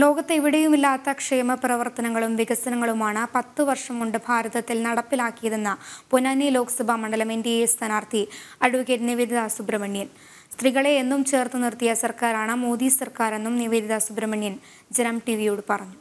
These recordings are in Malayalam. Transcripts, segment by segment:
ലോകത്ത് എവിടെയുമില്ലാത്ത ക്ഷേമ പ്രവർത്തനങ്ങളും വികസനങ്ങളുമാണ് പത്ത് വർഷം കൊണ്ട് ഭാരതത്തിൽ നടപ്പിലാക്കിയതെന്ന് പൊന്നാനി ലോക്സഭാ മണ്ഡലം എൻ ഡി എ സ്ഥാനാർത്ഥി അഡ്വക്കേറ്റ് നിവേദിത സുബ്രഹ്മണ്യൻ സ്ത്രീകളെ എന്നും ചേർത്ത് നിർത്തിയ സർക്കാരാണ് മോദി സർക്കാരെന്നും നിവേദിത സുബ്രഹ്മണ്യൻ ജനം ടി വിയോട് പറഞ്ഞു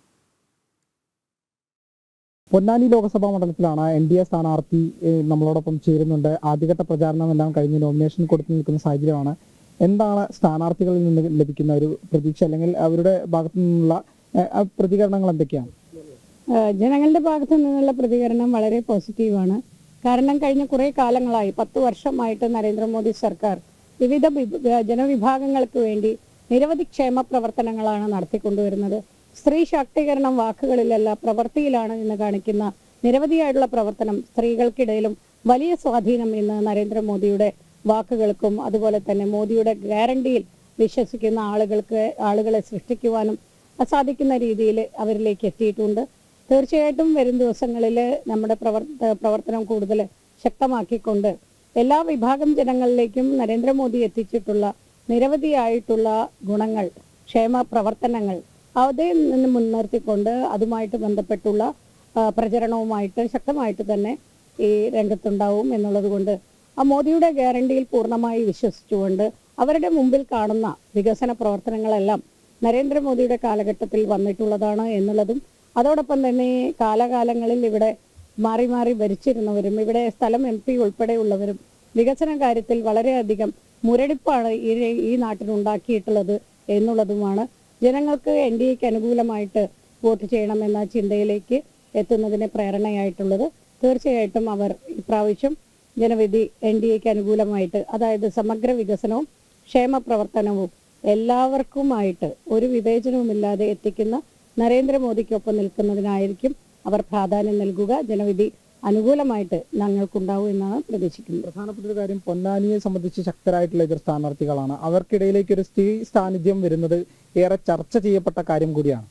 പൊന്നാനി ലോക്സഭാ മണ്ഡലത്തിലാണ് എൻ ഡി എ സ്ഥാനാർത്ഥി ഏഹ്, നമ്മളോടൊപ്പം ചേരുന്നുണ്ട് ആദ്യഘട്ട പ്രചാരണം എല്ലാം കഴിഞ്ഞ് നോമിനേഷൻ കൊടുത്തു നിൽക്കുന്ന സാഹചര്യമാണ് എന്താണ് സ്ഥാനാർത്ഥികളിൽ നിന്ന് ലഭിക്കുന്ന ഒരു പ്രതീക്ഷ അല്ലെങ്കിൽ അവരുടെ ഭാഗത്തു നിന്നുള്ള ഏഹ്, ആ പ്രതികരണങ്ങൾ എന്തൊക്കെയാണ് ഏഹ് ജനങ്ങളുടെ ഭാഗത്തു നിന്നുള്ള പ്രതികരണം വളരെ പോസിറ്റീവാണ് കാരണം കഴിഞ്ഞ കുറേ കാലങ്ങളായി പത്ത് വർഷമായിട്ട് നരേന്ദ്രമോദി സർക്കാർ വിവിധ വിഭ- ജനവിഭാഗങ്ങൾക്ക് വേണ്ടി നിരവധി ക്ഷേമ പ്രവർത്തനങ്ങളാണ് നടത്തിക്കൊണ്ടുവരുന്നത് സ്ത്രീ ശാക്തീകരണം വാക്കുകളിലല്ല പ്രവൃത്തിയിലാണ് ഇന്ന് കാണിക്കുന്ന നിരവധിയായിട്ടുള്ള പ്രവർത്തനം സ്ത്രീകൾക്കിടയിലും വലിയ സ്വാധീനം ഇന്ന് നരേന്ദ്രമോദിയുടെ വാക്കുകൾക്കും അതുപോലെ തന്നെ മോദിയുടെ ഗ്യാരണ്ടിയിൽ വിശ്വസിക്കുന്ന ആളുകൾക്ക് ആളുകളെ സൃഷ്ടിക്കുവാനും സാധിക്കുന്ന രീതിയിൽ അവരിലേക്ക് എത്തിയിട്ടുണ്ട് തീർച്ചയായിട്ടും വരും ദിവസങ്ങളിൽ നമ്മുടെ പ്രവർത്ത പ്രവർത്തനം കൂടുതൽ ശക്തമാക്കിക്കൊണ്ട് എല്ലാ വിഭാഗം ജനങ്ങളിലേക്കും നരേന്ദ്രമോദി എത്തിച്ചിട്ടുള്ള നിരവധിയായിട്ടുള്ള ഗുണങ്ങൾ ക്ഷേമ പ്രവർത്തനങ്ങൾ അതിൽ നിന്ന് മുൻനിർത്തിക്കൊണ്ട് അതുമായിട്ട് ബന്ധപ്പെട്ടുള്ള ആ, പ്രചരണവുമായിട്ട് ശക്തമായിട്ട് തന്നെ ഈ രംഗത്തുണ്ടാവും എന്നുള്ളത് കൊണ്ട് ആ മോദിയുടെ ഗ്യാരണ്ടിയിൽ പൂർണ്ണമായി വിശ്വസിച്ചുകൊണ്ട് അവരുടെ മുമ്പിൽ കാണുന്ന വികസന പ്രവർത്തനങ്ങളെല്ലാം നരേന്ദ്രമോദിയുടെ കാലഘട്ടത്തിൽ വന്നിട്ടുള്ളതാണ് എന്നുള്ളതും അതോടൊപ്പം തന്നെ കാലകാലങ്ങളിൽ ഇവിടെ മാറി മാറി ഭരിച്ചിരുന്നവരും ഇവിടെ സ്ഥലം എം പി ഉൾപ്പെടെയുള്ളവരും വികസന കാര്യത്തിൽ വളരെയധികം മുരടിപ്പാണ് ഈ ഈ നാട്ടിലുണ്ടാക്കിയിട്ടുള്ളത് എന്നുള്ളതുമാണ് ജനങ്ങൾക്ക് എൻ ഡി എക്ക് അനുകൂലമായിട്ട് വോട്ട് ചെയ്യണമെന്ന ചിന്തയിലേക്ക് എത്തുന്നതിന് പ്രേരണയായിട്ടുള്ളത് തീർച്ചയായിട്ടും അവർ ഇപ്രാവശ്യം ജനവിധി എൻ ഡി എക്ക് അനുകൂലമായിട്ട് അതായത് സമഗ്ര വികസനവും ക്ഷേമ പ്രവർത്തനവും എല്ലാവർക്കുമായിട്ട് ഒരു വിവേചനവുമില്ലാതെ എത്തിക്കുന്ന നരേന്ദ്രമോദിക്കൊപ്പം നിൽക്കുന്നതിനായിരിക്കും അവർ പ്രാധാന്യം നൽകുക ജനവിധി അനുകൂലമായിട്ട് ഞങ്ങൾക്കുണ്ടാവും എന്നാണ് പ്രതീക്ഷിക്കുന്നത് പ്രധാനപ്പെട്ട ഒരു കാര്യം പൊന്നാനിയെ സംബന്ധിച്ച് ശക്തരായിട്ടുള്ള എതിർ സ്ഥാനാർത്ഥികളാണ് അവർക്കിടയിലേക്ക് ഒരു സ്ത്രീ സാന്നിധ്യം വരുന്നത് ഏറെ ചർച്ച ചെയ്യപ്പെട്ട കാര്യം കൂടിയാണ്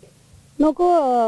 നോക്കൂ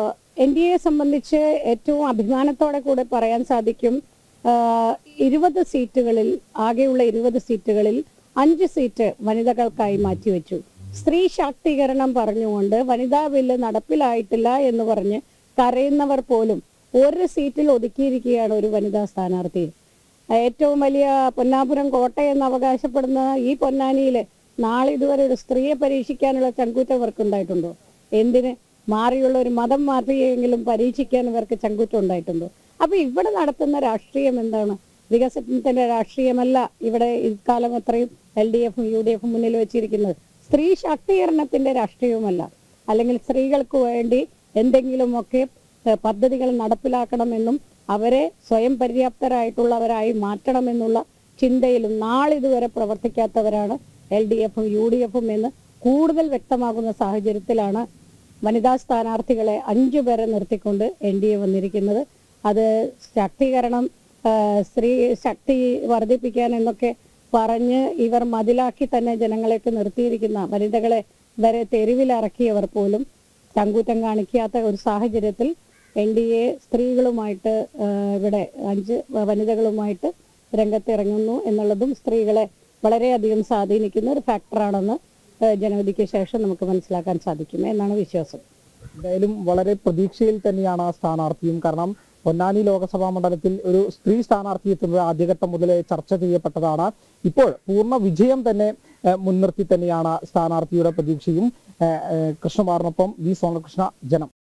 എൻ ഡി എ സംബന്ധിച്ച് ഏറ്റവും അഭിമാനത്തോടെ കൂടെ പറയാൻ സാധിക്കും ആഹ് ഇരുപത് സീറ്റുകളിൽ ആകെയുള്ള ഇരുപത് സീറ്റുകളിൽ അഞ്ച് സീറ്റ് വനിതകൾക്കായി മാറ്റിവെച്ചു സ്ത്രീ ശാക്തീകരണം പറഞ്ഞുകൊണ്ട് വനിതാ ബില്ല് നടപ്പിലായിട്ടില്ല എന്ന് പറഞ്ഞ് കരയുന്നവർ പോലും ഒരു സീറ്റിൽ ഒതുക്കിയിരിക്കുകയാണ് ഒരു വനിതാ സ്ഥാനാർത്ഥി ഏറ്റവും വലിയ പൊന്നാപുരം കോട്ട എന്ന് അവകാശപ്പെടുന്ന ഈ പൊന്നാനിയില് നാളെ ഇതുവരെ ഒരു സ്ത്രീയെ പരീക്ഷിക്കാനുള്ള ചങ്കൂറ്റം ഇവർക്ക് ഉണ്ടായിട്ടുണ്ടോ എന്തിന് മാറിയുള്ള ഒരു മതം മാറിയെങ്കിലും പരീക്ഷിക്കാൻ ഇവർക്ക് ചങ്കൂറ്റം ഉണ്ടായിട്ടുണ്ടോ അപ്പൊ ഇവിടെ നടത്തുന്ന രാഷ്ട്രീയം എന്താണ് വികസനത്തിന്റെ രാഷ്ട്രീയമല്ല ഇവിടെ ഇക്കാലം അത്രയും എൽ ഡി എഫും യു ഡി എഫും മുന്നിൽ വെച്ചിരിക്കുന്നത് സ്ത്രീ ശാക്തീകരണത്തിന്റെ രാഷ്ട്രീയവുമല്ല അല്ലെങ്കിൽ സ്ത്രീകൾക്ക് വേണ്ടി എന്തെങ്കിലുമൊക്കെ ഏഹ്, പദ്ധതികൾ നടപ്പിലാക്കണമെന്നും അവരെ സ്വയം പര്യാപ്തരായിട്ടുള്ളവരായി മാറ്റണമെന്നുള്ള ചിന്തയിലും നാളിതുവരെ പ്രവർത്തിക്കാത്തവരാണ് എൽ ഡി എഫും യു ഡി എഫും എന്ന് കൂടുതൽ വ്യക്തമാകുന്ന സാഹചര്യത്തിലാണ് വനിതാ സ്ഥാനാർത്ഥികളെ അഞ്ചു പേരെ നിർത്തിക്കൊണ്ട് എൻ ഡി എ വന്നിരിക്കുന്നത് അത് ശാക്തീകരണം ആ, സ്ത്രീ ശക്തി വർദ്ധിപ്പിക്കാൻ എന്നൊക്കെ പറഞ്ഞ് ഇവർ മതിലാക്കി തന്നെ ജനങ്ങളെയൊക്കെ നിർത്തിയിരിക്കുന്ന വനിതകളെ വരെ തെരുവിലിറക്കിയവർ പോലും ചങ്കൂറ്റം കാണിക്കാത്ത ഒരു സാഹചര്യത്തിൽ എൻ ഡി എ സ്ത്രീകളുമായിട്ട് ആ, ഇവിടെ അഞ്ച് വനിതകളുമായിട്ട് രംഗത്തിറങ്ങുന്നു എന്നുള്ളതും സ്ത്രീകളെ വളരെയധികം സ്വാധീനിക്കുന്ന ഒരു ഫാക്ടറാണെന്ന് ആ, ജനവിധിക്ക് ശേഷം നമുക്ക് മനസ്സിലാക്കാൻ സാധിക്കും എന്നാണ് വിശ്വാസം എന്തായാലും വളരെ പ്രതീക്ഷയിൽ തന്നെയാണ് ആ സ്ഥാനാർത്ഥിയും കാരണം പൊന്നാനി ലോക്സഭാ മണ്ഡലത്തിൽ ഒരു സ്ത്രീ സ്ഥാനാർത്ഥി എത്തുന്നത് ആദ്യഘട്ടം മുതലേ ചർച്ച ചെയ്യപ്പെട്ടതാണ് ഇപ്പോൾ പൂർണ്ണ വിജയം തന്നെ ഏഹ്, മുൻനിർത്തി തന്നെയാണ് സ്ഥാനാർത്ഥിയുടെ പ്രതീക്ഷയും ഏഹ്, ഏഹ്, കൃഷ്ണകുമാറിനൊപ്പം വി സോമകൃഷ്ണ ജനം